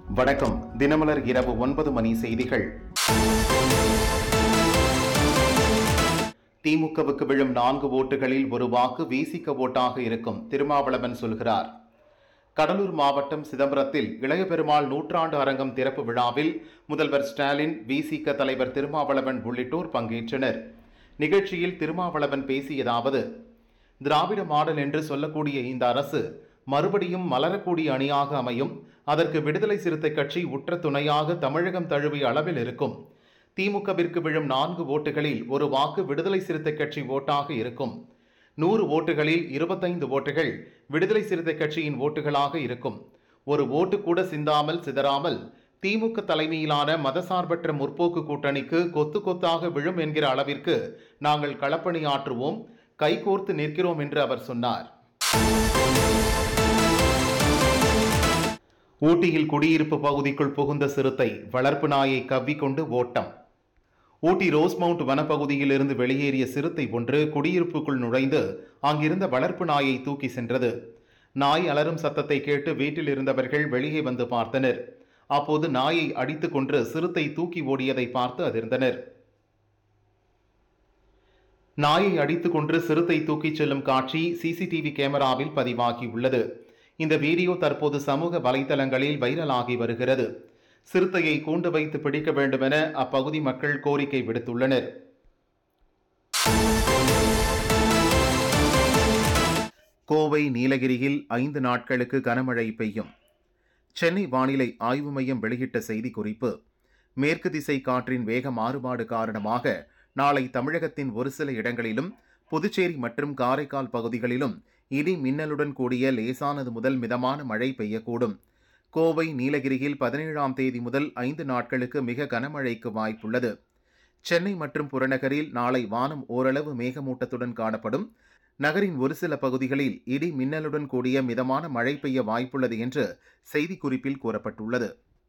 வணக்கம் தினமலர் இரவு ஒன்பது மணி செய்திகள் திமுகவுக்கு விழும் நான்கு ஓட்டுகளில் ஒரு வாக்கு வீசிக்க ஓட்டாக இருக்கும் திருமாவளவன் சொல்கிறார் கடலூர் மாவட்டம் சிதம்பரத்தில் இளைய பெருமாள் நூற்றாண்டு அரங்கம் திறப்பு விழாவில் முதல்வர் ஸ்டாலின் விசிக தலைவர் திருமாவளவன் உள்ளிட்டோர் பங்கேற்றனர் நிகழ்ச்சியில் திருமாவளவன் பேசியதாவது திராவிட மாடல் என்று சொல்லக்கூடிய இந்த அரசு மறுபடியும் மலரக்கூடிய அணியாக அமையும் அதற்கு விடுதலை சிறுத்தை கட்சி உற்ற துணையாக தமிழகம் தழுவிய அளவில் இருக்கும் திமுகவிற்கு விழும் நான்கு ஓட்டுகளில் ஒரு வாக்கு விடுதலை சிறுத்தை கட்சி ஓட்டாக இருக்கும் நூறு ஓட்டுகளில் இருபத்தைந்து ஓட்டுகள் விடுதலை சிறுத்தை கட்சியின் ஓட்டுகளாக இருக்கும் ஒரு ஓட்டு கூட சிந்தாமல் சிதறாமல் திமுக தலைமையிலான மதசார்பற்ற முற்போக்கு கூட்டணிக்கு கொத்து கொத்தாக விழும் என்கிற அளவிற்கு நாங்கள் களப்பணியாற்றுவோம் கைகோர்த்து நிற்கிறோம் என்று அவர் சொன்னார் ஊட்டியில் குடியிருப்பு பகுதிக்குள் புகுந்த சிறுத்தை வளர்ப்பு நாயை கவ்விக்கொண்டு ஓட்டம் ஊட்டி ரோஸ்மவுண்ட் வனப்பகுதியில் இருந்து வெளியேறிய சிறுத்தை ஒன்று குடியிருப்புக்குள் நுழைந்து அங்கிருந்த வளர்ப்பு நாயை தூக்கி சென்றது நாய் அலறும் சத்தத்தை கேட்டு வீட்டில் இருந்தவர்கள் வெளியே வந்து பார்த்தனர் அப்போது நாயை அடித்துக் கொன்று சிறுத்தை தூக்கி ஓடியதை பார்த்து அதிர்ந்தனர் நாயை அடித்துக் கொன்று சிறுத்தை தூக்கிச் செல்லும் காட்சி சிசிடிவி கேமராவில் பதிவாகியுள்ளது இந்த வீடியோ தற்போது சமூக வலைதளங்களில் வைரலாகி வருகிறது சிறுத்தையை கூண்டு வைத்து பிடிக்க வேண்டுமென அப்பகுதி மக்கள் கோரிக்கை விடுத்துள்ளனர் கோவை நீலகிரியில் ஐந்து நாட்களுக்கு கனமழை பெய்யும் சென்னை வானிலை ஆய்வு மையம் வெளியிட்ட செய்திக்குறிப்பு மேற்கு திசை காற்றின் வேக மாறுபாடு காரணமாக நாளை தமிழகத்தின் ஒரு சில இடங்களிலும் புதுச்சேரி மற்றும் காரைக்கால் பகுதிகளிலும் இடி மின்னலுடன் கூடிய லேசானது முதல் மிதமான மழை பெய்யக்கூடும் கோவை நீலகிரியில் பதினேழாம் தேதி முதல் ஐந்து நாட்களுக்கு மிக கனமழைக்கு வாய்ப்புள்ளது சென்னை மற்றும் புறநகரில் நாளை வானம் ஓரளவு மேகமூட்டத்துடன் காணப்படும் நகரின் ஒரு சில பகுதிகளில் இடி மின்னலுடன் கூடிய மிதமான மழை பெய்ய வாய்ப்புள்ளது என்று செய்திக்குறிப்பில் கூறப்பட்டுள்ளது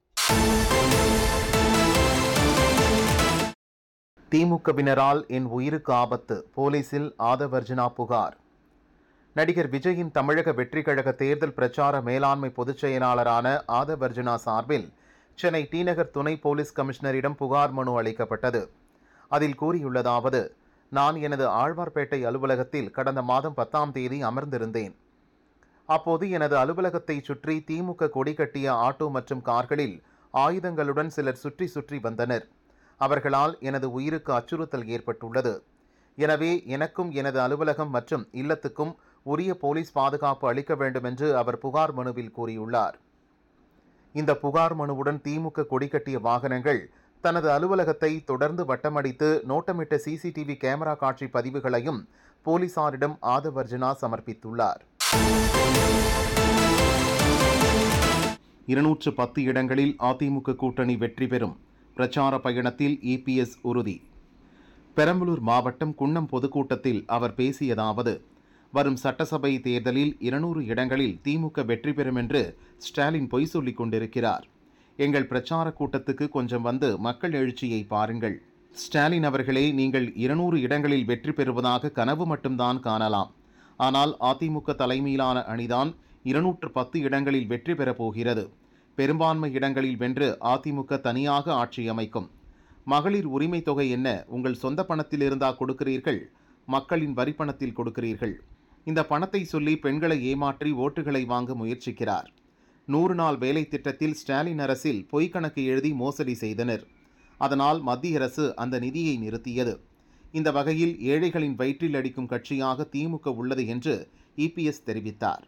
திமுகவினரால் என் உயிருக்கு ஆபத்து போலீசில் ஆதவர்ஜனா புகார் நடிகர் விஜயின் தமிழக வெற்றிக் கழக தேர்தல் பிரச்சார மேலாண்மை பொதுச் செயலாளரான ஆதவர்ஜனா சார்பில் சென்னை டிநகர் துணை போலீஸ் கமிஷனரிடம் புகார் மனு அளிக்கப்பட்டது அதில் கூறியுள்ளதாவது நான் எனது ஆழ்வார்பேட்டை அலுவலகத்தில் கடந்த மாதம் பத்தாம் தேதி அமர்ந்திருந்தேன் அப்போது எனது அலுவலகத்தை சுற்றி திமுக கொடி கட்டிய ஆட்டோ மற்றும் கார்களில் ஆயுதங்களுடன் சிலர் சுற்றி சுற்றி வந்தனர் அவர்களால் எனது உயிருக்கு அச்சுறுத்தல் ஏற்பட்டுள்ளது எனவே எனக்கும் எனது அலுவலகம் மற்றும் இல்லத்துக்கும் உரிய போலீஸ் பாதுகாப்பு அளிக்க வேண்டும் என்று அவர் புகார் மனுவில் கூறியுள்ளார் இந்த புகார் மனுவுடன் திமுக கொடி கட்டிய வாகனங்கள் தனது அலுவலகத்தை தொடர்ந்து வட்டமடித்து நோட்டமிட்ட சிசிடிவி கேமரா காட்சி பதிவுகளையும் போலீசாரிடம் ஆதவர்ஜனா சமர்ப்பித்துள்ளார் இருநூற்று பத்து இடங்களில் அதிமுக கூட்டணி வெற்றி பெறும் பிரச்சார பயணத்தில் இபிஎஸ் உறுதி பெரம்பலூர் மாவட்டம் குன்னம் பொதுக்கூட்டத்தில் அவர் பேசியதாவது வரும் சட்டசபை தேர்தலில் இருநூறு இடங்களில் திமுக வெற்றி பெறும் என்று ஸ்டாலின் பொய் சொல்லிக் கொண்டிருக்கிறார் எங்கள் பிரச்சார கூட்டத்துக்கு கொஞ்சம் வந்து மக்கள் எழுச்சியை பாருங்கள் ஸ்டாலின் அவர்களே நீங்கள் இருநூறு இடங்களில் வெற்றி பெறுவதாக கனவு மட்டும்தான் காணலாம் ஆனால் அதிமுக தலைமையிலான அணிதான் இருநூற்று பத்து இடங்களில் வெற்றி பெறப் போகிறது பெரும்பான்மை இடங்களில் வென்று அதிமுக தனியாக ஆட்சி அமைக்கும் மகளிர் உரிமை தொகை என்ன உங்கள் சொந்த பணத்தில் இருந்தா கொடுக்கிறீர்கள் மக்களின் வரிப்பணத்தில் கொடுக்கிறீர்கள் இந்த பணத்தை சொல்லி பெண்களை ஏமாற்றி ஓட்டுகளை வாங்க முயற்சிக்கிறார் நூறு நாள் வேலை திட்டத்தில் ஸ்டாலின் அரசில் பொய் கணக்கு எழுதி மோசடி செய்தனர் அதனால் மத்திய அரசு அந்த நிதியை நிறுத்தியது இந்த வகையில் ஏழைகளின் வயிற்றில் அடிக்கும் கட்சியாக திமுக உள்ளது என்று இபிஎஸ் தெரிவித்தார்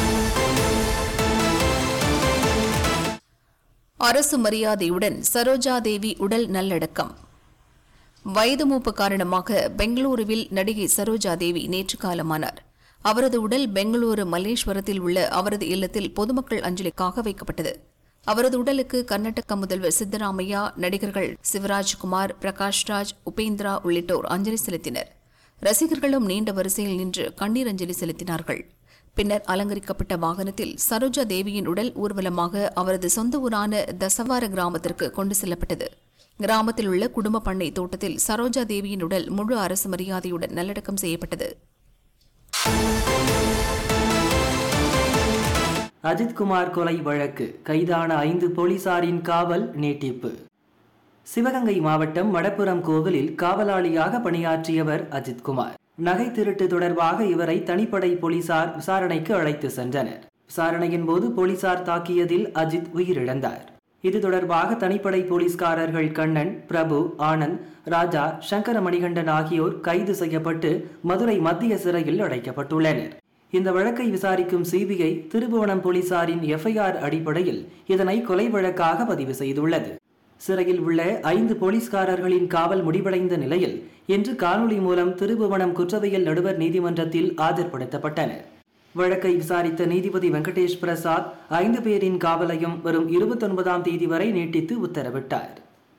அரசு மரியாதையுடன் சரோஜா தேவி உடல் நல்லடக்கம் வயது மூப்பு காரணமாக பெங்களூருவில் நடிகை சரோஜா தேவி நேற்று காலமானார் அவரது உடல் பெங்களூரு மல்லேஸ்வரத்தில் உள்ள அவரது இல்லத்தில் பொதுமக்கள் அஞ்சலிக்காக வைக்கப்பட்டது அவரது உடலுக்கு கர்நாடக முதல்வர் சித்தராமையா நடிகர்கள் சிவராஜ்குமார் பிரகாஷ்ராஜ் உபேந்திரா உள்ளிட்டோர் அஞ்சலி செலுத்தினர் ரசிகர்களும் நீண்ட வரிசையில் நின்று கண்ணீர் அஞ்சலி செலுத்தினார்கள் பின்னர் அலங்கரிக்கப்பட்ட வாகனத்தில் சரோஜா தேவியின் உடல் ஊர்வலமாக அவரது சொந்த ஊரான தசவார கிராமத்திற்கு கொண்டு செல்லப்பட்டது கிராமத்தில் உள்ள குடும்ப பண்ணை தோட்டத்தில் சரோஜா தேவியின் உடல் முழு அரசு மரியாதையுடன் நல்லடக்கம் செய்யப்பட்டது அஜித்குமார் கொலை வழக்கு கைதான ஐந்து போலீசாரின் காவல் நீட்டிப்பு சிவகங்கை மாவட்டம் மடப்புரம் கோவிலில் காவலாளியாக பணியாற்றியவர் அஜித்குமார் நகை திருட்டு தொடர்பாக இவரை தனிப்படை போலீசார் விசாரணைக்கு அழைத்து சென்றனர் விசாரணையின் போது போலீசார் தாக்கியதில் அஜித் உயிரிழந்தார் இது தொடர்பாக தனிப்படை போலீஸ்காரர்கள் கண்ணன் பிரபு ஆனந்த் ராஜா சங்கர மணிகண்டன் ஆகியோர் கைது செய்யப்பட்டு மதுரை மத்திய சிறையில் அடைக்கப்பட்டுள்ளனர் இந்த வழக்கை விசாரிக்கும் சிபிஐ திருபுவனம் போலீசாரின் எஃப்ஐஆர் அடிப்படையில் இதனை கொலை வழக்காக பதிவு செய்துள்ளது சிறையில் உள்ள ஐந்து போலீஸ்காரர்களின் காவல் முடிவடைந்த நிலையில் இன்று காணொலி மூலம் திருபுவனம் குற்றவியல் நடுவர் நீதிமன்றத்தில் ஆஜர்படுத்தப்பட்டனர் வழக்கை விசாரித்த நீதிபதி வெங்கடேஷ் பிரசாத் ஐந்து பேரின் காவலையும் வரும் இருபத்தொன்பதாம் தேதி வரை நீட்டித்து உத்தரவிட்டார்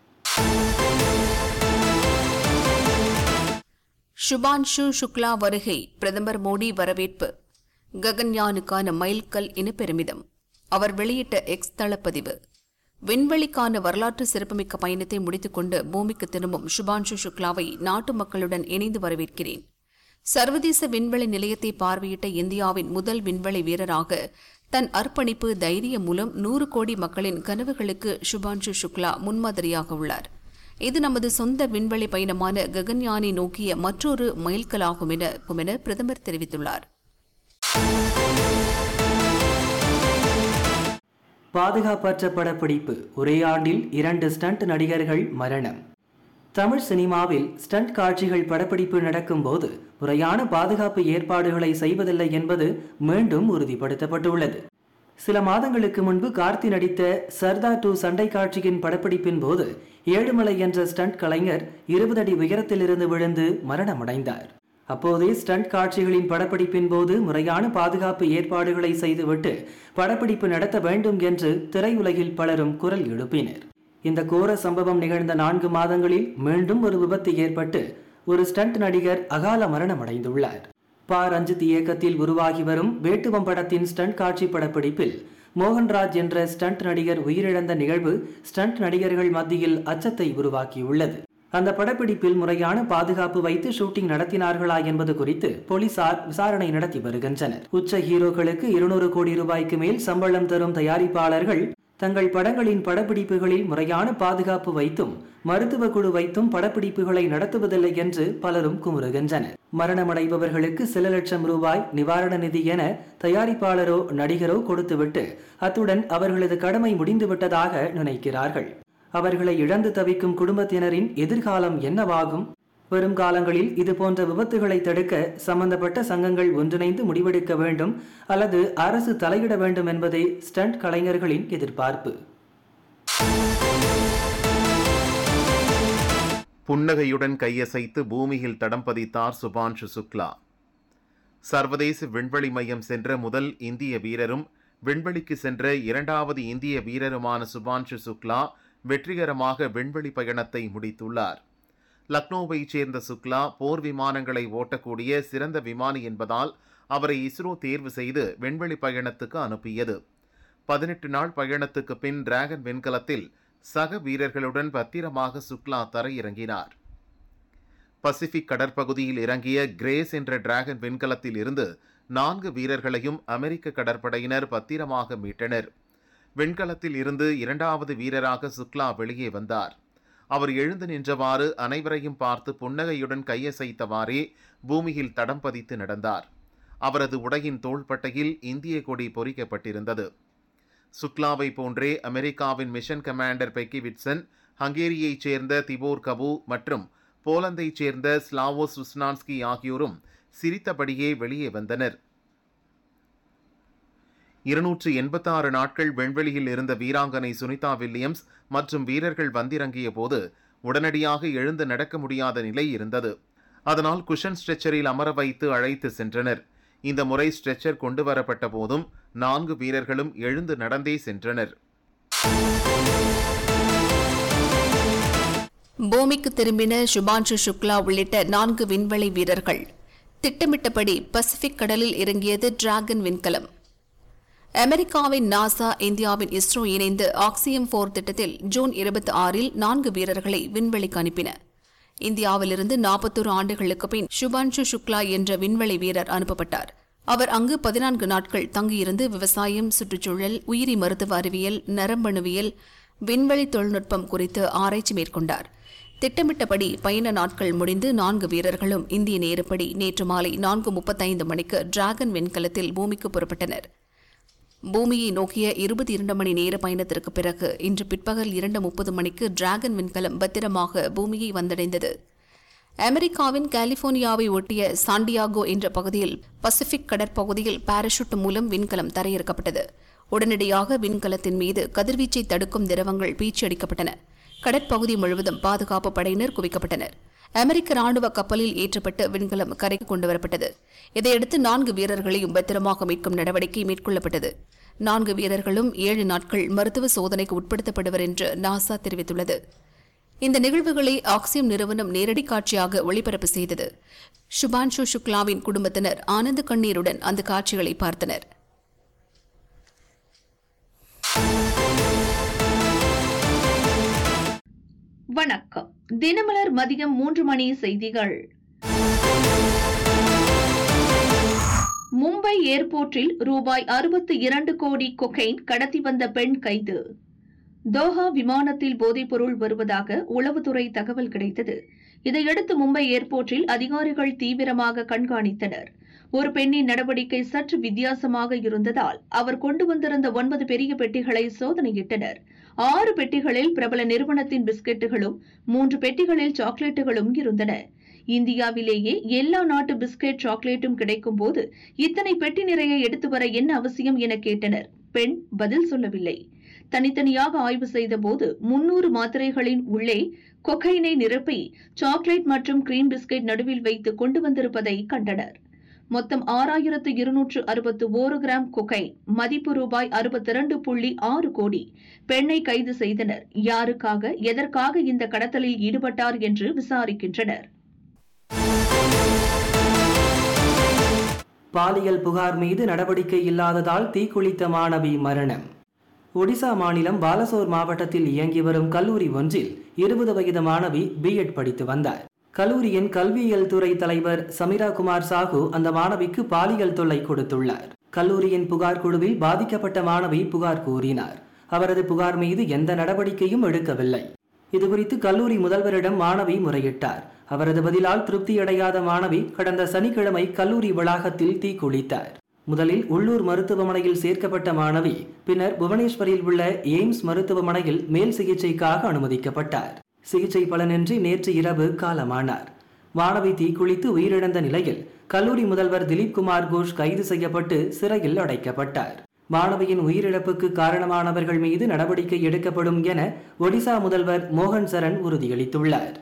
சுபான்ஷு சுக்லா வருகை பிரதமர் மோடி வரவேற்பு ககன்யானுக்கான மைல்கல் என பெருமிதம் அவர் வெளியிட்ட எக்ஸ் தளப்பதிவு விண்வெளிக்கான வரலாற்று சிறப்புமிக்க பயணத்தை முடித்துக்கொண்டு பூமிக்கு திரும்பும் சுபான்ஷு சுக்லாவை நாட்டு மக்களுடன் இணைந்து வரவேற்கிறேன் சர்வதேச விண்வெளி நிலையத்தை பார்வையிட்ட இந்தியாவின் முதல் விண்வெளி வீரராக தன் அர்ப்பணிப்பு தைரியம் மூலம் நூறு கோடி மக்களின் கனவுகளுக்கு சுபான்ஷு சுக்லா முன்மாதிரியாக உள்ளார் இது நமது சொந்த விண்வெளி பயணமான ககன்யானை நோக்கிய மற்றொரு மைல்கலாகும் என என பிரதமர் தெரிவித்துள்ளார் பாதுகாப்பற்ற படப்பிடிப்பு ஒரே ஆண்டில் இரண்டு ஸ்டண்ட் நடிகர்கள் மரணம் தமிழ் சினிமாவில் ஸ்டண்ட் காட்சிகள் படப்பிடிப்பு நடக்கும்போது முறையான பாதுகாப்பு ஏற்பாடுகளை செய்வதில்லை என்பது மீண்டும் உறுதிப்படுத்தப்பட்டுள்ளது சில மாதங்களுக்கு முன்பு கார்த்தி நடித்த சர்தார் டூ சண்டை காட்சியின் படப்பிடிப்பின் போது ஏழுமலை என்ற ஸ்டண்ட் கலைஞர் இருபது அடி உயரத்திலிருந்து விழுந்து மரணமடைந்தார் அப்போதே ஸ்டண்ட் காட்சிகளின் படப்பிடிப்பின் போது முறையான பாதுகாப்பு ஏற்பாடுகளை செய்துவிட்டு படப்பிடிப்பு நடத்த வேண்டும் என்று திரையுலகில் பலரும் குரல் எழுப்பினர் இந்த கோர சம்பவம் நிகழ்ந்த நான்கு மாதங்களில் மீண்டும் ஒரு விபத்து ஏற்பட்டு ஒரு ஸ்டண்ட் நடிகர் அகால மரணமடைந்துள்ளார் பா ரஞ்சித் இயக்கத்தில் உருவாகி வரும் வேட்டுவம் படத்தின் ஸ்டண்ட் காட்சி படப்பிடிப்பில் மோகன்ராஜ் என்ற ஸ்டண்ட் நடிகர் உயிரிழந்த நிகழ்வு ஸ்டண்ட் நடிகர்கள் மத்தியில் அச்சத்தை உருவாக்கியுள்ளது அந்த படப்பிடிப்பில் முறையான பாதுகாப்பு வைத்து ஷூட்டிங் நடத்தினார்களா என்பது குறித்து போலீசார் விசாரணை நடத்தி வருகின்றனர் உச்ச ஹீரோக்களுக்கு இருநூறு கோடி ரூபாய்க்கு மேல் சம்பளம் தரும் தயாரிப்பாளர்கள் தங்கள் படங்களின் படப்பிடிப்புகளில் முறையான பாதுகாப்பு வைத்தும் மருத்துவ குழு வைத்தும் படப்பிடிப்புகளை நடத்துவதில்லை என்று பலரும் குமுறுகின்றனர் மரணமடைபவர்களுக்கு சில லட்சம் ரூபாய் நிவாரண நிதி என தயாரிப்பாளரோ நடிகரோ கொடுத்துவிட்டு அத்துடன் அவர்களது கடமை முடிந்துவிட்டதாக நினைக்கிறார்கள் அவர்களை இழந்து தவிக்கும் குடும்பத்தினரின் எதிர்காலம் என்னவாகும் வரும் காலங்களில் இது போன்ற விபத்துகளை தடுக்க சம்பந்தப்பட்ட சங்கங்கள் ஒன்றிணைந்து முடிவெடுக்க வேண்டும் அல்லது அரசு தலையிட வேண்டும் என்பதே ஸ்டண்ட் கலைஞர்களின் எதிர்பார்ப்பு புன்னகையுடன் கையசைத்து பூமியில் தடம் பதித்தார் சுபான்ஷு சுக்லா சர்வதேச விண்வெளி மையம் சென்ற முதல் இந்திய வீரரும் விண்வெளிக்கு சென்ற இரண்டாவது இந்திய வீரருமான சுபான்ஷு சுக்லா வெற்றிகரமாக விண்வெளி பயணத்தை முடித்துள்ளார் லக்னோவைச் சேர்ந்த சுக்லா போர் விமானங்களை ஓட்டக்கூடிய சிறந்த விமானி என்பதால் அவரை இஸ்ரோ தேர்வு செய்து விண்வெளி பயணத்துக்கு அனுப்பியது பதினெட்டு நாள் பயணத்துக்கு பின் டிராகன் விண்கலத்தில் சக வீரர்களுடன் பத்திரமாக சுக்லா தரையிறங்கினார் பசிபிக் கடற்பகுதியில் இறங்கிய கிரேஸ் என்ற டிராகன் விண்கலத்தில் இருந்து நான்கு வீரர்களையும் அமெரிக்க கடற்படையினர் பத்திரமாக மீட்டனர் விண்கலத்தில் இருந்து இரண்டாவது வீரராக சுக்லா வெளியே வந்தார் அவர் எழுந்து நின்றவாறு அனைவரையும் பார்த்து புன்னகையுடன் கையசைத்தவாறே பூமியில் தடம் பதித்து நடந்தார் அவரது உடையின் தோள்பட்டையில் இந்திய கொடி பொறிக்கப்பட்டிருந்தது சுக்லாவை போன்றே அமெரிக்காவின் மிஷன் கமாண்டர் பெக்கி விட்சன் ஹங்கேரியைச் சேர்ந்த திபோர் கபு மற்றும் போலந்தைச் சேர்ந்த ஸ்லாவோ சுஸ்னான்ஸ்கி ஆகியோரும் சிரித்தபடியே வெளியே வந்தனர் இருநூற்று எண்பத்தாறு நாட்கள் விண்வெளியில் இருந்த வீராங்கனை சுனிதா வில்லியம்ஸ் மற்றும் வீரர்கள் வந்திறங்கிய போது உடனடியாக எழுந்து நடக்க முடியாத நிலை இருந்தது அதனால் குஷன் ஸ்ட்ரெச்சரில் அமர வைத்து அழைத்து சென்றனர் இந்த முறை ஸ்ட்ரெச்சர் கொண்டு வரப்பட்ட போதும் நான்கு வீரர்களும் எழுந்து நடந்தே சென்றனர் பூமிக்கு திரும்பின சுபான்ஷு சுக்லா உள்ளிட்ட நான்கு விண்வெளி வீரர்கள் திட்டமிட்டபடி பசிபிக் கடலில் இறங்கியது டிராகன் விண்கலம் அமெரிக்காவின் நாசா இந்தியாவின் இஸ்ரோ இணைந்து ஆக்சியம் போர் திட்டத்தில் ஜூன் இருபத்தி ஆறில் நான்கு வீரர்களை விண்வெளிக்கு அனுப்பின இந்தியாவிலிருந்து நாற்பத்தோரு ஆண்டுகளுக்கு பின் சுபான்ஷு சுக்லா என்ற விண்வெளி வீரர் அனுப்பப்பட்டார் அவர் அங்கு பதினான்கு நாட்கள் தங்கியிருந்து விவசாயம் சுற்றுச்சூழல் உயிரி மருத்துவ அறிவியல் நரம்பணுவியல் விண்வெளி தொழில்நுட்பம் குறித்து ஆராய்ச்சி மேற்கொண்டார் திட்டமிட்டபடி பயண நாட்கள் முடிந்து நான்கு வீரர்களும் இந்திய நேரப்படி நேற்று மாலை நான்கு முப்பத்தைந்து மணிக்கு டிராகன் விண்கலத்தில் பூமிக்கு புறப்பட்டனர் பூமியை நோக்கிய இருபத்தி இரண்டு மணி நேர பயணத்திற்கு பிறகு இன்று பிற்பகல் இரண்டு முப்பது மணிக்கு டிராகன் விண்கலம் பத்திரமாக பூமியை வந்தடைந்தது அமெரிக்காவின் கலிபோர்னியாவை ஒட்டிய சாண்டியாகோ என்ற பகுதியில் பசிபிக் கடற்பகுதியில் பாராசூட் மூலம் விண்கலம் தரையிறக்கப்பட்டது உடனடியாக விண்கலத்தின் மீது கதிர்வீச்சை தடுக்கும் திரவங்கள் பீச்சடிக்கப்பட்டன கடற்பகுதி முழுவதும் பாதுகாப்பு படையினர் குவிக்கப்பட்டனர் அமெரிக்க ராணுவ கப்பலில் ஏற்றப்பட்டு விண்கலம் கரைக்கு கொண்டுவரப்பட்டது இதையடுத்து நான்கு வீரர்களையும் பத்திரமாக மீட்கும் நடவடிக்கை மேற்கொள்ளப்பட்டது நான்கு வீரர்களும் ஏழு நாட்கள் மருத்துவ சோதனைக்கு உட்படுத்தப்படுவர் என்று நாசா தெரிவித்துள்ளது இந்த நிகழ்வுகளை ஆக்சியம் நிறுவனம் நேரடி காட்சியாக ஒளிபரப்பு செய்தது சுபான்ஷு சுக்லாவின் குடும்பத்தினர் ஆனந்த கண்ணீருடன் அந்த காட்சிகளை பார்த்தனர் வணக்கம் தினமலர் மதியம் மூன்று மணி செய்திகள் மும்பை ஏர்போர்ட்டில் ரூபாய் அறுபத்தி இரண்டு கோடி கொகைன் கடத்தி வந்த பெண் கைது தோஹா விமானத்தில் போதைப்பொருள் வருவதாக உளவுத்துறை தகவல் கிடைத்தது இதையடுத்து மும்பை ஏர்போர்ட்டில் அதிகாரிகள் தீவிரமாக கண்காணித்தனர் ஒரு பெண்ணின் நடவடிக்கை சற்று வித்தியாசமாக இருந்ததால் அவர் கொண்டு வந்திருந்த ஒன்பது பெரிய பெட்டிகளை சோதனையிட்டனர் ஆறு பெட்டிகளில் பிரபல நிறுவனத்தின் பிஸ்கெட்டுகளும் மூன்று பெட்டிகளில் சாக்லேட்டுகளும் இருந்தன இந்தியாவிலேயே எல்லா நாட்டு பிஸ்கெட் சாக்லேட்டும் கிடைக்கும் போது இத்தனை பெட்டி நிறைய எடுத்து வர என்ன அவசியம் என கேட்டனர் பெண் பதில் சொல்லவில்லை தனித்தனியாக ஆய்வு செய்தபோது முன்னூறு மாத்திரைகளின் உள்ளே கொக்கைனை நிரப்பி சாக்லேட் மற்றும் கிரீம் பிஸ்கெட் நடுவில் வைத்து கொண்டு வந்திருப்பதை கண்டனர் மொத்தம் ஆறாயிரத்து இருநூற்று அறுபத்து ஓரு கிராம் கொகைன் மதிப்பு ரூபாய் அறுபத்தி இரண்டு புள்ளி ஆறு கோடி பெண்ணை கைது செய்தனர் யாருக்காக எதற்காக இந்த கடத்தலில் ஈடுபட்டார் என்று விசாரிக்கின்றனர் பாலியல் புகார் மீது நடவடிக்கை இல்லாததால் தீக்குளித்த மாணவி மரணம் ஒடிசா மாநிலம் பாலசோர் மாவட்டத்தில் இயங்கி வரும் கல்லூரி ஒன்றில் இருபது வயது மாணவி பிஎட் படித்து வந்தார் கல்லூரியின் கல்வியியல் துறை தலைவர் சமீரா குமார் சாகு அந்த மாணவிக்கு பாலியல் தொல்லை கொடுத்துள்ளார் கல்லூரியின் புகார் குழுவில் பாதிக்கப்பட்ட மாணவி புகார் கூறினார் அவரது புகார் மீது எந்த நடவடிக்கையும் எடுக்கவில்லை இதுகுறித்து கல்லூரி முதல்வரிடம் மாணவி முறையிட்டார் அவரது பதிலால் திருப்தியடையாத மாணவி கடந்த சனிக்கிழமை கல்லூரி வளாகத்தில் தீக்குளித்தார் முதலில் உள்ளூர் மருத்துவமனையில் சேர்க்கப்பட்ட மாணவி பின்னர் புவனேஸ்வரில் உள்ள எய்ம்ஸ் மருத்துவமனையில் மேல் சிகிச்சைக்காக அனுமதிக்கப்பட்டார் சிகிச்சை பலனின்றி நேற்று இரவு காலமானார் மாணவி தீக்குளித்து உயிரிழந்த நிலையில் கல்லூரி முதல்வர் திலீப் குமார் கோஷ் கைது செய்யப்பட்டு சிறையில் அடைக்கப்பட்டார் மாணவியின் உயிரிழப்புக்கு காரணமானவர்கள் மீது நடவடிக்கை எடுக்கப்படும் என ஒடிசா முதல்வர் மோகன் சரண் உறுதியளித்துள்ளார்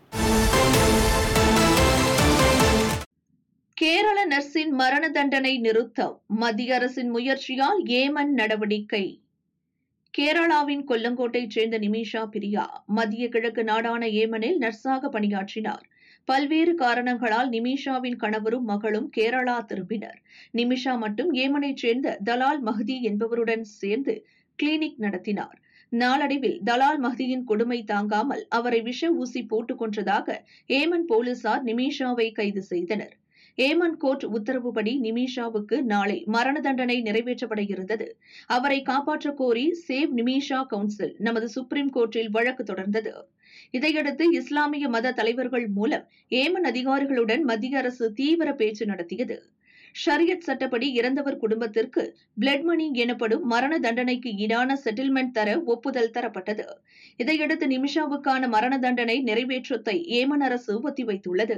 கேரள நர்ஸின் மரண தண்டனை நிறுத்தம் மத்திய அரசின் முயற்சியால் ஏமன் நடவடிக்கை கேரளாவின் கொல்லங்கோட்டைச் சேர்ந்த நிமிஷா பிரியா மத்திய கிழக்கு நாடான ஏமனில் நர்ஸாக பணியாற்றினார் பல்வேறு காரணங்களால் நிமிஷாவின் கணவரும் மகளும் கேரளா திரும்பினர் நிமிஷா மட்டும் ஏமனைச் சேர்ந்த தலால் மஹ்தி என்பவருடன் சேர்ந்து கிளினிக் நடத்தினார் நாளடைவில் தலால் மஹ்தியின் கொடுமை தாங்காமல் அவரை விஷ ஊசி போட்டுக் கொன்றதாக ஏமன் போலீசார் நிமிஷாவை கைது செய்தனர் ஏமன் கோர்ட் உத்தரவுப்படி நிமிஷாவுக்கு நாளை மரண தண்டனை நிறைவேற்றப்பட இருந்தது அவரை காப்பாற்றக் கோரி சேவ் நிமிஷா கவுன்சில் நமது சுப்ரீம் கோர்ட்டில் வழக்கு தொடர்ந்தது இதையடுத்து இஸ்லாமிய மத தலைவர்கள் மூலம் ஏமன் அதிகாரிகளுடன் மத்திய அரசு தீவிர பேச்சு நடத்தியது ஷரியத் சட்டப்படி இறந்தவர் குடும்பத்திற்கு பிளட் மணி எனப்படும் மரண தண்டனைக்கு ஈடான செட்டில்மெண்ட் தர ஒப்புதல் தரப்பட்டது இதையடுத்து நிமிஷாவுக்கான மரண தண்டனை நிறைவேற்றத்தை ஏமன் அரசு ஒத்திவைத்துள்ளது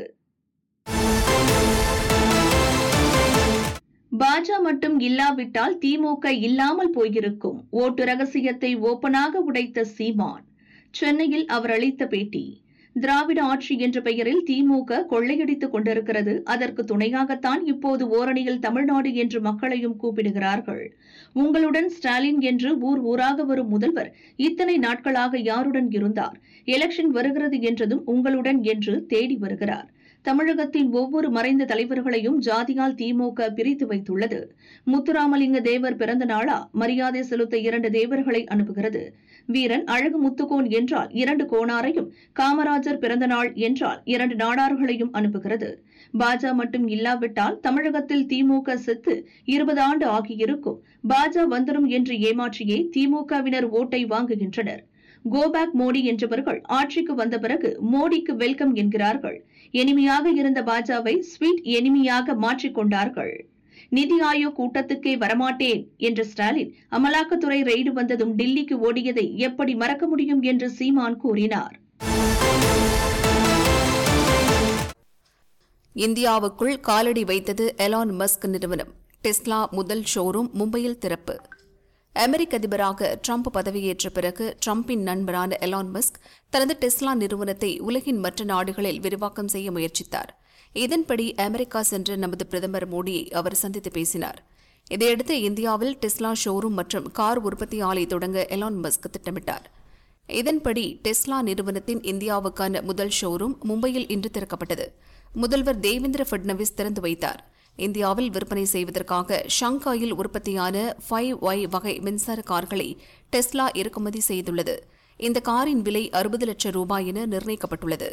பாஜ மட்டும் இல்லாவிட்டால் திமுக இல்லாமல் போயிருக்கும் ஓட்டு ரகசியத்தை ஓப்பனாக உடைத்த சீமான் சென்னையில் அவர் அளித்த பேட்டி திராவிட ஆட்சி என்ற பெயரில் திமுக கொள்ளையடித்துக் கொண்டிருக்கிறது அதற்கு துணையாகத்தான் இப்போது ஓரணியில் தமிழ்நாடு என்று மக்களையும் கூப்பிடுகிறார்கள் உங்களுடன் ஸ்டாலின் என்று ஊர் ஊராக வரும் முதல்வர் இத்தனை நாட்களாக யாருடன் இருந்தார் எலெக்ஷன் வருகிறது என்றதும் உங்களுடன் என்று தேடி வருகிறார் தமிழகத்தின் ஒவ்வொரு மறைந்த தலைவர்களையும் ஜாதியால் திமுக பிரித்து வைத்துள்ளது முத்துராமலிங்க தேவர் பிறந்த நாளா மரியாதை செலுத்த இரண்டு தேவர்களை அனுப்புகிறது வீரன் அழகு முத்துக்கோன் என்றால் இரண்டு கோணாரையும் காமராஜர் பிறந்த நாள் என்றால் இரண்டு நாடார்களையும் அனுப்புகிறது பாஜ மட்டும் இல்லாவிட்டால் தமிழகத்தில் திமுக செத்து இருபது ஆண்டு ஆகியிருக்கும் பாஜ வந்துடும் என்று ஏமாற்றியே திமுகவினர் ஓட்டை வாங்குகின்றனர் கோபேக் மோடி என்றவர்கள் ஆட்சிக்கு வந்த பிறகு மோடிக்கு வெல்கம் என்கிறார்கள் எளிமையாக இருந்த பாஜவை ஸ்வீட் எனிமியாக மாற்றிக் கொண்டார்கள் நிதி ஆயோக் கூட்டத்துக்கே வரமாட்டேன் என்ற ஸ்டாலின் அமலாக்கத்துறை ரெய்டு வந்ததும் டில்லிக்கு ஓடியதை எப்படி மறக்க முடியும் என்று சீமான் கூறினார் இந்தியாவுக்குள் காலடி வைத்தது எலான் மஸ்க் நிறுவனம் டெஸ்லா முதல் ஷோரூம் மும்பையில் திறப்பு அமெரிக்க அதிபராக ட்ரம்ப் பதவியேற்ற பிறகு ட்ரம்பின் நண்பரான எலான் மஸ்க் தனது டெஸ்லா நிறுவனத்தை உலகின் மற்ற நாடுகளில் விரிவாக்கம் செய்ய முயற்சித்தார் இதன்படி அமெரிக்கா சென்ற நமது பிரதமர் மோடியை அவர் சந்தித்து பேசினார் இதையடுத்து இந்தியாவில் டெஸ்லா ஷோரூம் மற்றும் கார் உற்பத்தி ஆலை தொடங்க எலான் மஸ்க் திட்டமிட்டார் இதன்படி டெஸ்லா நிறுவனத்தின் இந்தியாவுக்கான முதல் ஷோரூம் மும்பையில் இன்று திறக்கப்பட்டது முதல்வர் தேவேந்திர ஃபட்னவிஸ் திறந்து வைத்தார் இந்தியாவில் விற்பனை செய்வதற்காக ஷங்காயில் உற்பத்தியான ஃபைவ் ஒய் வகை மின்சார கார்களை டெஸ்லா இறக்குமதி செய்துள்ளது இந்த காரின் விலை அறுபது லட்சம் ரூபாய் என நிர்ணயிக்கப்பட்டுள்ளது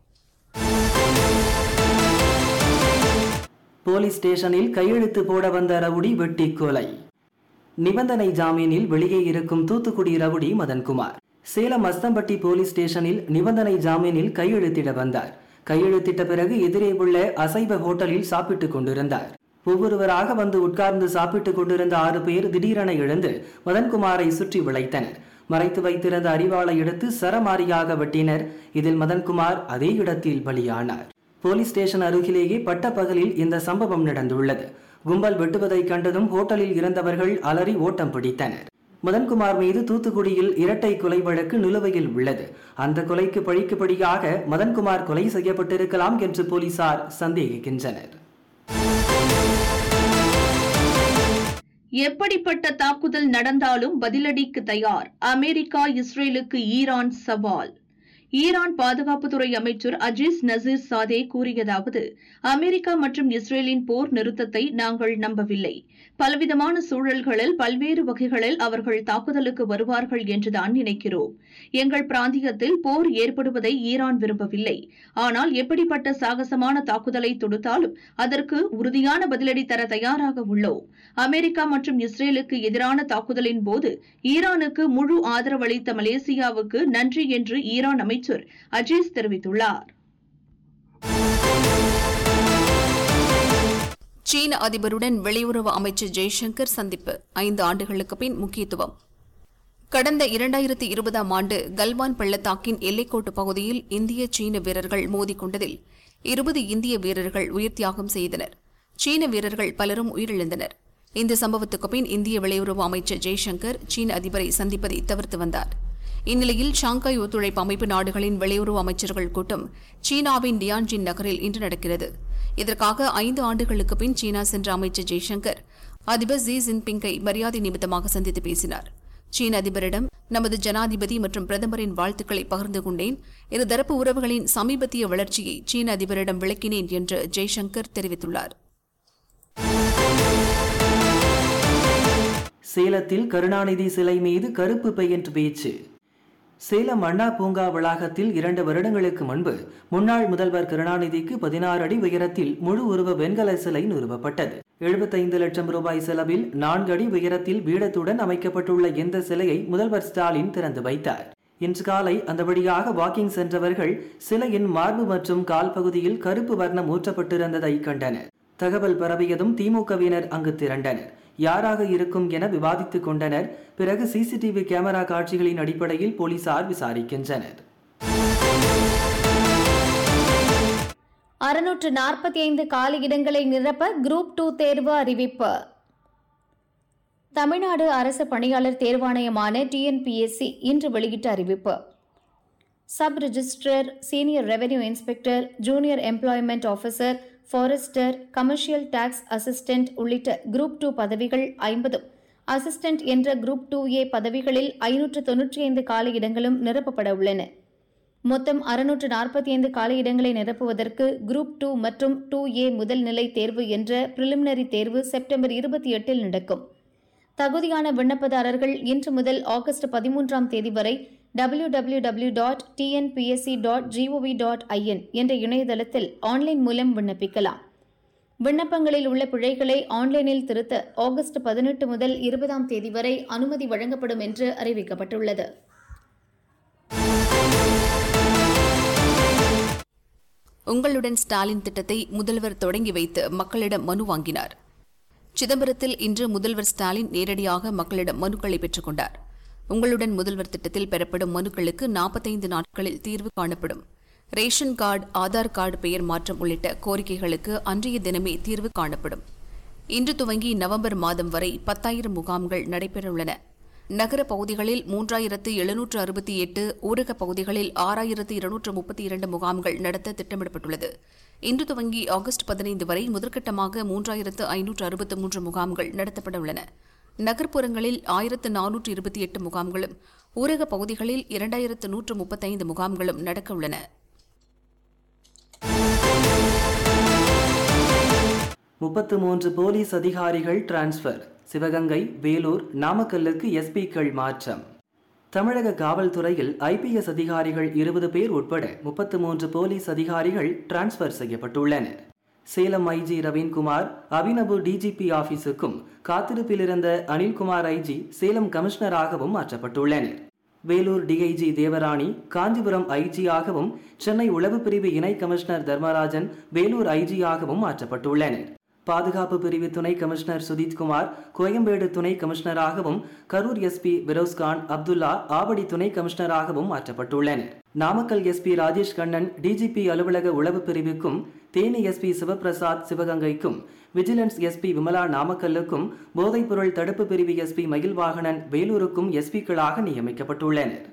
போலீஸ் ஸ்டேஷனில் கையெழுத்து போட வந்த ரவுடி வெட்டி கொலை நிபந்தனை ஜாமீனில் வெளியே இருக்கும் தூத்துக்குடி ரவுடி மதன்குமார் சேலம் அஸ்தம்பட்டி போலீஸ் ஸ்டேஷனில் நிபந்தனை ஜாமீனில் கையெழுத்திட வந்தார் கையெழுத்திட்ட பிறகு எதிரே உள்ள அசைவ ஹோட்டலில் சாப்பிட்டுக் கொண்டிருந்தார் ஒவ்வொருவராக வந்து உட்கார்ந்து சாப்பிட்டுக் கொண்டிருந்த ஆறு பேர் திடீரென எழுந்து மதன்குமாரை சுற்றி விளைத்தனர் மறைத்து வைத்திருந்த அறிவாளை எடுத்து சரமாரியாக வெட்டினர் இதில் மதன்குமார் அதே இடத்தில் பலியானார் போலீஸ் ஸ்டேஷன் அருகிலேயே பட்டப்பகலில் இந்த சம்பவம் நடந்துள்ளது கும்பல் வெட்டுவதை கண்டதும் ஹோட்டலில் இருந்தவர்கள் அலறி ஓட்டம் பிடித்தனர் மதன்குமார் மீது தூத்துக்குடியில் இரட்டை கொலை வழக்கு நிலுவையில் உள்ளது அந்த கொலைக்கு பழிக்குபடியாக மதன்குமார் கொலை செய்யப்பட்டிருக்கலாம் என்று போலீசார் சந்தேகிக்கின்றனர் எப்படிப்பட்ட தாக்குதல் நடந்தாலும் பதிலடிக்கு தயார் அமெரிக்கா இஸ்ரேலுக்கு ஈரான் சவால் ஈரான் பாதுகாப்புத்துறை அமைச்சர் அஜீஸ் நசீர் சாதே கூறியதாவது அமெரிக்கா மற்றும் இஸ்ரேலின் போர் நிறுத்தத்தை நாங்கள் நம்பவில்லை பலவிதமான சூழல்களில் பல்வேறு வகைகளில் அவர்கள் தாக்குதலுக்கு வருவார்கள் என்றுதான் நினைக்கிறோம் எங்கள் பிராந்தியத்தில் போர் ஏற்படுவதை ஈரான் விரும்பவில்லை ஆனால் எப்படிப்பட்ட சாகசமான தாக்குதலை தொடுத்தாலும் அதற்கு உறுதியான பதிலடி தர தயாராக உள்ளோம் அமெரிக்கா மற்றும் இஸ்ரேலுக்கு எதிரான தாக்குதலின் போது ஈரானுக்கு முழு ஆதரவளித்த மலேசியாவுக்கு நன்றி என்று ஈரான் அமைச்சர் அஜீஸ் தெரிவித்துள்ளார் சீன அதிபருடன் வெளியுறவு அமைச்சர் ஜெய்சங்கர் சந்திப்பு ஐந்து ஆண்டுகளுக்கு பின் முக்கியத்துவம் கடந்த இரண்டாயிரத்தி இருபதாம் ஆண்டு கல்வான் பள்ளத்தாக்கின் எல்லைக்கோட்டு பகுதியில் இந்திய சீன வீரர்கள் மோதிக்கொண்டதில் இருபது இந்திய வீரர்கள் உயிர் தியாகம் செய்தனர் சீன வீரர்கள் பலரும் உயிரிழந்தனர் இந்த சம்பவத்துக்கு பின் இந்திய வெளியுறவு அமைச்சர் ஜெய்சங்கர் சீன அதிபரை சந்திப்பதை தவிர்த்து வந்தார் இந்நிலையில் ஷாங்காய் ஒத்துழைப்பு அமைப்பு நாடுகளின் வெளியுறவு அமைச்சர்கள் கூட்டம் சீனாவின் டியான்ஜின் நகரில் இன்று நடக்கிறது இதற்காக ஐந்து ஆண்டுகளுக்கு பின் சீனா சென்ற அமைச்சர் ஜெய்சங்கர் அதிபர் ஜி ஜின்பிங்கை மரியாதை நிமித்தமாக சந்தித்து பேசினார் சீன அதிபரிடம் நமது ஜனாதிபதி மற்றும் பிரதமரின் வாழ்த்துக்களை பகிர்ந்து கொண்டேன் இருதரப்பு உறவுகளின் சமீபத்திய வளர்ச்சியை சீன அதிபரிடம் விளக்கினேன் என்று ஜெய்சங்கர் தெரிவித்துள்ளார் சேலத்தில் கருணாநிதி சிலை மீது கருப்பு பெயிண்ட் பேச்சு சேலம் அண்ணா பூங்கா வளாகத்தில் இரண்டு வருடங்களுக்கு முன்பு முன்னாள் முதல்வர் கருணாநிதிக்கு பதினாறு அடி உயரத்தில் முழு உருவ வெண்கல சிலை நிறுவப்பட்டது எழுபத்தைந்து லட்சம் ரூபாய் செலவில் நான்கு அடி உயரத்தில் பீடத்துடன் அமைக்கப்பட்டுள்ள இந்த சிலையை முதல்வர் ஸ்டாலின் திறந்து வைத்தார் இன்று காலை அந்த வழியாக வாக்கிங் சென்றவர்கள் சிலையின் மார்பு மற்றும் கால் பகுதியில் கருப்பு வர்ணம் ஊற்றப்பட்டிருந்ததை கண்டனர் தகவல் பரவியதும் திமுகவினர் அங்கு திரண்டனர் யாராக இருக்கும் என விவாதித்துக் கொண்டனர் பிறகு சிசிடிவி கேமரா காட்சிகளின் அடிப்படையில் போலீசார் விசாரிக்கின்றனர் அறுநூற்று நாற்பத்தி ஐந்து காலி இடங்களை நிரப்ப குரூப் டூ தேர்வு அறிவிப்பு தமிழ்நாடு அரசு பணியாளர் தேர்வாணையமான டிஎன்பிஎஸ்சி இன்று வெளியிட்ட அறிவிப்பு sub registrar senior revenue inspector junior employment officer forester commercial tax assistant உள்ளிட்ட குரூப் டூ பதவிகள் ஐம்பதும் அசிஸ்டன்ட் என்ற குரூப் டூ ஏ பதவிகளில் ஐநூற்று தொன்னூற்றி ஐந்து காலி இடங்களும் நிரப்பப்பட உள்ளன மொத்தம் அறுநூற்று நாற்பத்தி ஐந்து காலியிடங்களை நிரப்புவதற்கு குரூப் டூ மற்றும் டூ ஏ முதல் நிலை தேர்வு என்ற பிரிலிமினரி தேர்வு செப்டம்பர் இருபத்தி எட்டில் நடக்கும் தகுதியான விண்ணப்பதாரர்கள் இன்று முதல் ஆகஸ்ட் பதிமூன்றாம் தேதி வரை W W W dot TNPSC dot GOV dot IN என்ற இணையதளத்தில் ஆன்லைன் மூலம் விண்ணப்பிக்கலாம் விண்ணப்பங்களில் உள்ள பிழைகளை ஆன்லைனில் திருத்த ஆகஸ்ட் பதினெட்டு முதல் இருபதாம் தேதி வரை அனுமதி வழங்கப்படும் என்று அறிவிக்கப்பட்டுள்ளது உங்களுடன் ஸ்டாலின் திட்டத்தை முதல்வர் தொடங்கி வைத்து மக்களிடம் மனு வாங்கினார் சிதம்பரத்தில் இன்று முதல்வர் ஸ்டாலின் நேரடியாக மக்களிடம் மனுக்களை பெற்றுக் கொண்டார் உங்களுடன் முதல்வர் திட்டத்தில் பெறப்படும் மனுக்களுக்கு நாற்பத்தைந்து நாட்களில் தீர்வு காணப்படும் ரேஷன் கார்டு ஆதார் கார்டு பெயர் மாற்றம் உள்ளிட்ட கோரிக்கைகளுக்கு அன்றைய தினமே தீர்வு காணப்படும் இன்று துவங்கி நவம்பர் மாதம் வரை பத்தாயிரம் முகாம்கள் நடைபெறவுள்ளன நகர பகுதிகளில் மூன்றாயிரத்து எழுநூற்று அறுபத்தி எட்டு ஊரக பகுதிகளில் ஆறாயிரத்து இருநூற்று முப்பத்தி இரண்டு முகாம்கள் நடத்த திட்டமிடப்பட்டுள்ளது இன்று துவங்கி ஆகஸ்ட் பதினைந்து வரை முதற்கட்டமாக மூன்றாயிரத்து ஐநூற்று அறுபத்து மூன்று முகாம்கள் நடத்தப்பட உள்ளன நகர்ப்புறங்களில் ஆயிரத்து நானூற்று இருபத்தி எட்டு முகாம்களும் ஊரக பகுதிகளில் இரண்டாயிரத்து நூற்று முப்பத்தைந்து முகாம்களும் நடக்க உள்ளன முப்பத்து மூன்று போலீஸ் அதிகாரிகள் டிரான்ஸ்பர் சிவகங்கை வேலூர் நாமக்கல்லுக்கு எஸ்பிக்கள் மாற்றம் தமிழக காவல்துறையில் ஐபிஎஸ் அதிகாரிகள் இருபது பேர் உட்பட முப்பத்து மூன்று போலீஸ் அதிகாரிகள் டிரான்ஸ்பர் செய்யப்பட்டுள்ளனர் சேலம் ஐஜி ரவீன்குமார் அபினவு டிஜிபி ஆபீஸுக்கும் காத்திருப்பில் இருந்த அனில்குமார் ஐஜி சேலம் கமிஷனராகவும் மாற்றப்பட்டுள்ளனர் வேலூர் டிஐஜி தேவராணி காஞ்சிபுரம் ஐஜியாகவும் சென்னை உளவு பிரிவு இணை கமிஷனர் தர்மராஜன் வேலூர் ஐஜியாகவும் மாற்றப்பட்டுள்ளனர் பாதுகாப்பு பிரிவு துணை கமிஷனர் சுதீத்குமார் கோயம்பேடு துணை கமிஷனராகவும் கரூர் எஸ்பி பெரோஸ்கான் அப்துல்லா ஆவடி துணை கமிஷனராகவும் மாற்றப்பட்டுள்ளனர் நாமக்கல் எஸ்பி ராஜேஷ் கண்ணன் டிஜிபி அலுவலக உளவு பிரிவுக்கும் தேனி எஸ்பி சிவபிரசாத் சிவகங்கைக்கும் விஜிலன்ஸ் எஸ்பி விமலா நாமக்கல்லுக்கும் போதைப்பொருள் தடுப்பு பிரிவு எஸ்பி மகிழ்வாகனன் வேலூருக்கும் எஸ்பிக்களாக நியமிக்கப்பட்டுள்ளனர்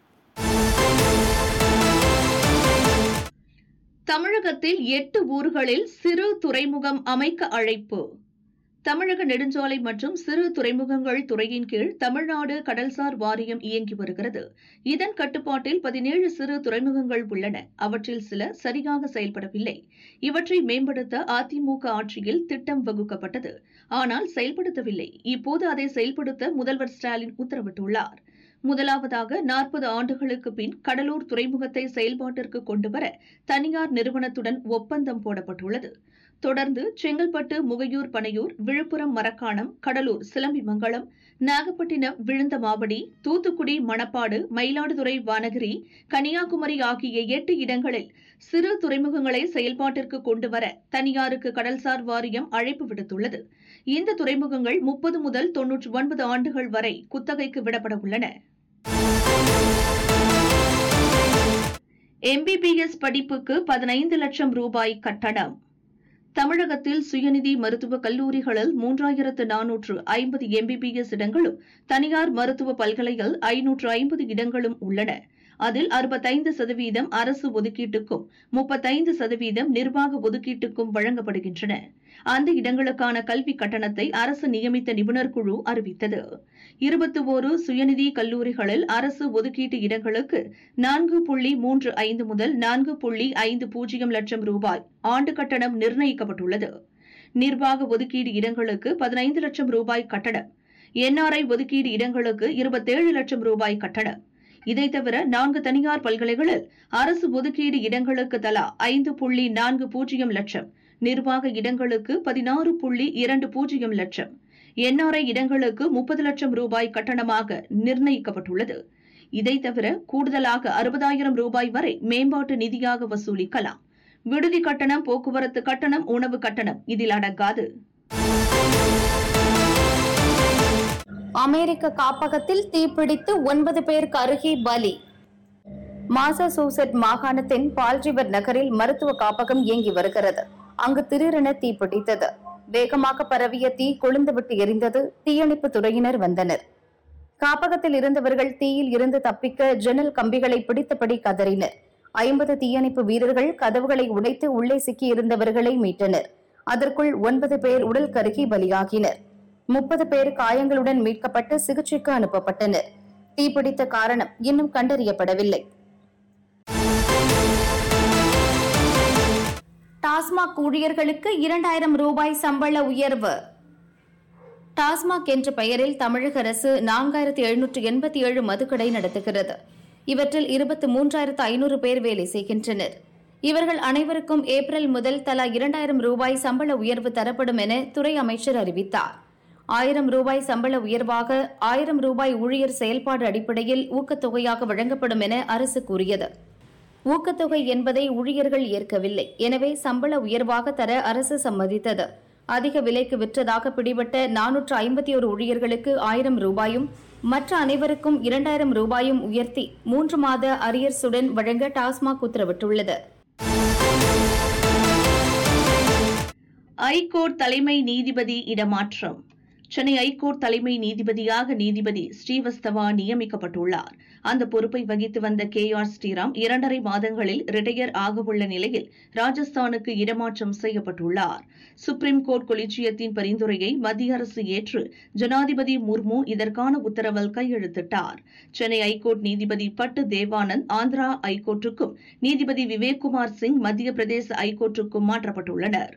தமிழகத்தில் எட்டு ஊர்களில் சிறு துறைமுகம் அமைக்க அழைப்பு தமிழக நெடுஞ்சாலை மற்றும் சிறு துறைமுகங்கள் துறையின் கீழ் தமிழ்நாடு கடல்சார் வாரியம் இயங்கி வருகிறது இதன் கட்டுப்பாட்டில் பதினேழு சிறு துறைமுகங்கள் உள்ளன அவற்றில் சில சரியாக செயல்படவில்லை இவற்றை மேம்படுத்த அதிமுக ஆட்சியில் திட்டம் வகுக்கப்பட்டது ஆனால் செயல்படுத்தவில்லை இப்போது அதை செயல்படுத்த முதல்வர் ஸ்டாலின் உத்தரவிட்டுள்ளார் முதலாவதாக நாற்பது ஆண்டுகளுக்கு பின் கடலூர் துறைமுகத்தை செயல்பாட்டிற்கு கொண்டுவர தனியார் நிறுவனத்துடன் ஒப்பந்தம் போடப்பட்டுள்ளது தொடர்ந்து செங்கல்பட்டு முகையூர் பனையூர் விழுப்புரம் மரக்காணம் கடலூர் சிலம்பிமங்கலம் நாகப்பட்டினம் விழுந்தமாவடி தூத்துக்குடி மணப்பாடு மயிலாடுதுறை வானகிரி கன்னியாகுமரி ஆகிய எட்டு இடங்களில் சிறு துறைமுகங்களை செயல்பாட்டிற்கு கொண்டுவர தனியாருக்கு கடல்சார் வாரியம் அழைப்பு விடுத்துள்ளது இந்த துறைமுகங்கள் முப்பது முதல் தொன்னூற்றி ஒன்பது ஆண்டுகள் வரை குத்தகைக்கு விடப்பட உள்ளன எம்பிபிஎஸ் படிப்புக்கு பதினைந்து லட்சம் ரூபாய் கட்டணம் தமிழகத்தில் சுயநிதி மருத்துவக் கல்லூரிகளில் மூன்றாயிரத்து நானூற்று ஐம்பது எம்பிபிஎஸ் இடங்களும் தனியார் மருத்துவ பல்கலையில் ஐநூற்று ஐம்பது இடங்களும் உள்ளன அதில் அறுபத்தைந்து சதவீதம் அரசு ஒதுக்கீட்டுக்கும் முப்பத்தைந்து சதவீதம் நிர்வாக ஒதுக்கீட்டுக்கும் வழங்கப்படுகின்றன அந்த இடங்களுக்கான கல்வி கட்டணத்தை அரசு நியமித்த நிபுணர் குழு அறிவித்தது இருபத்தி ஓரு சுயநிதி கல்லூரிகளில் அரசு ஒதுக்கீட்டு இடங்களுக்கு நான்கு புள்ளி மூன்று ஐந்து முதல் நான்கு புள்ளி ஐந்து பூஜ்ஜியம் லட்சம் ரூபாய் ஆண்டு கட்டணம் நிர்ணயிக்கப்பட்டுள்ளது நிர்வாக ஒதுக்கீடு இடங்களுக்கு பதினைந்து லட்சம் ரூபாய் கட்டணம் என்ஆர்ஐ ஒதுக்கீடு இடங்களுக்கு இருபத்தேழு லட்சம் ரூபாய் கட்டணம் இதைத் தவிர நான்கு தனியார் பல்கலைகளில் அரசு ஒதுக்கீடு இடங்களுக்கு தலா ஐந்து புள்ளி நான்கு பூஜ்ஜியம் லட்சம் நிர்வாக இடங்களுக்கு பதினாறு புள்ளி இரண்டு பூஜ்ஜியம் லட்சம் என்ஆர்ஐ இடங்களுக்கு முப்பது லட்சம் ரூபாய் கட்டணமாக நிர்ணயிக்கப்பட்டுள்ளது இதைத் தவிர கூடுதலாக அறுபதாயிரம் ரூபாய் வரை மேம்பாட்டு நிதியாக வசூலிக்கலாம் விடுதி கட்டணம் போக்குவரத்து கட்டணம் உணவு கட்டணம் இதில் அடங்காது அமெரிக்க காப்பகத்தில் தீப்பிடித்து ஒன்பது பேர் கருகி பலி மாசசூசெட் மாகாணத்தின் பால்ரிவர் நகரில் மருத்துவ காப்பகம் இயங்கி வருகிறது அங்கு திடீரென தீப்பிடித்தது வேகமாக பரவிய தீ கொழுந்துவிட்டு எரிந்தது தீயணைப்பு துறையினர் வந்தனர் காப்பகத்தில் இருந்தவர்கள் தீயில் இருந்து தப்பிக்க ஜன்னல் கம்பிகளை பிடித்தபடி கதறினர் ஐம்பது தீயணைப்பு வீரர்கள் கதவுகளை உடைத்து உள்ளே சிக்கியிருந்தவர்களை மீட்டனர் அதற்குள் ஒன்பது பேர் உடல் கருகி பலியாகினர் முப்பது பேர் காயங்களுடன் மீட்கப்பட்டு சிகிச்சைக்கு அனுப்பப்பட்டனர் தீப்பிடித்த காரணம் இன்னும் கண்டறியப்படவில்லை டாஸ்மாக் ஊழியர்களுக்கு இரண்டாயிரம் ரூபாய் சம்பள உயர்வு டாஸ்மாக் என்ற பெயரில் தமிழக அரசு நான்காயிரத்து எழுநூற்று எண்பத்தி ஏழு மதுக்கடை நடத்துகிறது இவற்றில் இருபத்தி மூன்றாயிரத்து ஐநூறு பேர் வேலை செய்கின்றனர் இவர்கள் அனைவருக்கும் ஏப்ரல் முதல் தலா இரண்டாயிரம் ரூபாய் சம்பள உயர்வு தரப்படும் என துறை அமைச்சர் அறிவித்தார் ஆயிரம் ரூபாய் சம்பள உயர்வாக ஆயிரம் ரூபாய் ஊழியர் செயல்பாடு அடிப்படையில் ஊக்கத்தொகையாக வழங்கப்படும் என அரசு கூறியது ஊக்கத்தொகை என்பதை ஊழியர்கள் ஏற்கவில்லை எனவே சம்பள உயர்வாக தர அரசு சம்மதித்தது அதிக விலைக்கு விற்றதாக பிடிபட்ட நானூற்று ஐம்பத்தி ஒரு ஊழியர்களுக்கு ஆயிரம் ரூபாயும் மற்ற அனைவருக்கும் இரண்டாயிரம் ரூபாயும் உயர்த்தி மூன்று மாத அரியர்ஸுடன் வழங்க டாஸ்மாக் உத்தரவிட்டுள்ளது ஐகோர்ட் தலைமை நீதிபதி இடமாற்றம் சென்னை ஐகோர்ட் தலைமை நீதிபதியாக நீதிபதி ஸ்ரீவஸ்தவா நியமிக்கப்பட்டுள்ளார் அந்த பொறுப்பை வகித்து வந்த கே ஆர் ஸ்ரீராம் இரண்டரை மாதங்களில் ரிட்டையர் ஆகவுள்ள நிலையில் ராஜஸ்தானுக்கு இடமாற்றம் செய்யப்பட்டுள்ளார் சுப்ரீம் கோர்ட் கொலிஜியத்தின் பரிந்துரையை மத்திய அரசு ஏற்று ஜனாதிபதி முர்மு இதற்கான உத்தரவில் கையெழுத்திட்டார் சென்னை ஐகோர்ட் நீதிபதி பட்டு தேவானந்த் ஆந்திரா ஐகோர்ட்டுக்கும் நீதிபதி விவேக்குமார் சிங் மத்திய பிரதேச ஐகோர்ட்டுக்கும் மாற்றப்பட்டுள்ளனர்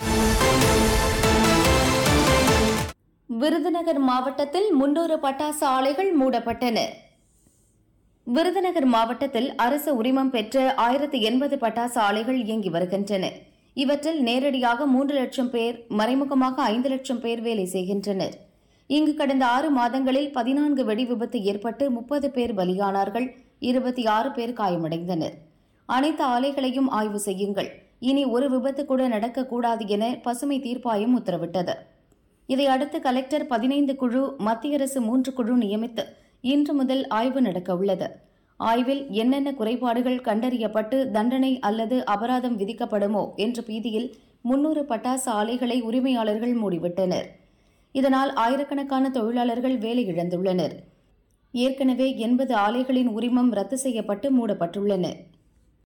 விருதுநகர் மாவட்டத்தில் முன்னூறு பட்டாசு ஆலைகள் மூடப்பட்டன விருதுநகர் மாவட்டத்தில் அரசு உரிமம் பெற்ற ஆயிரத்து எண்பது பட்டாசு ஆலைகள் இயங்கி வருகின்றன இவற்றில் நேரடியாக மூன்று லட்சம் பேர் மறைமுகமாக ஐந்து லட்சம் பேர் வேலை செய்கின்றனர் இங்கு கடந்த ஆறு மாதங்களில் பதினான்கு வெடி விபத்து ஏற்பட்டு முப்பது பேர் பலியானார்கள் இருபத்தி ஆறு பேர் காயமடைந்தனர் அனைத்து ஆலைகளையும் ஆய்வு செய்யுங்கள் இனி ஒரு விபத்து கூட நடக்கக்கூடாது என பசுமை தீர்ப்பாயம் உத்தரவிட்டது இதையடுத்து கலெக்டர் பதினைந்து குழு மத்திய அரசு மூன்று குழு நியமித்து இன்று முதல் ஆய்வு நடக்க உள்ளது ஆய்வில் என்னென்ன குறைபாடுகள் கண்டறியப்பட்டு தண்டனை அல்லது அபராதம் விதிக்கப்படுமோ என்ற பீதியில் முன்னூறு பட்டாசு ஆலைகளை உரிமையாளர்கள் மூடிவிட்டனர் இதனால் ஆயிரக்கணக்கான தொழிலாளர்கள் வேலை இழந்துள்ளனர் ஏற்கனவே எண்பது ஆலைகளின் உரிமம் ரத்து செய்யப்பட்டு மூடப்பட்டுள்ளன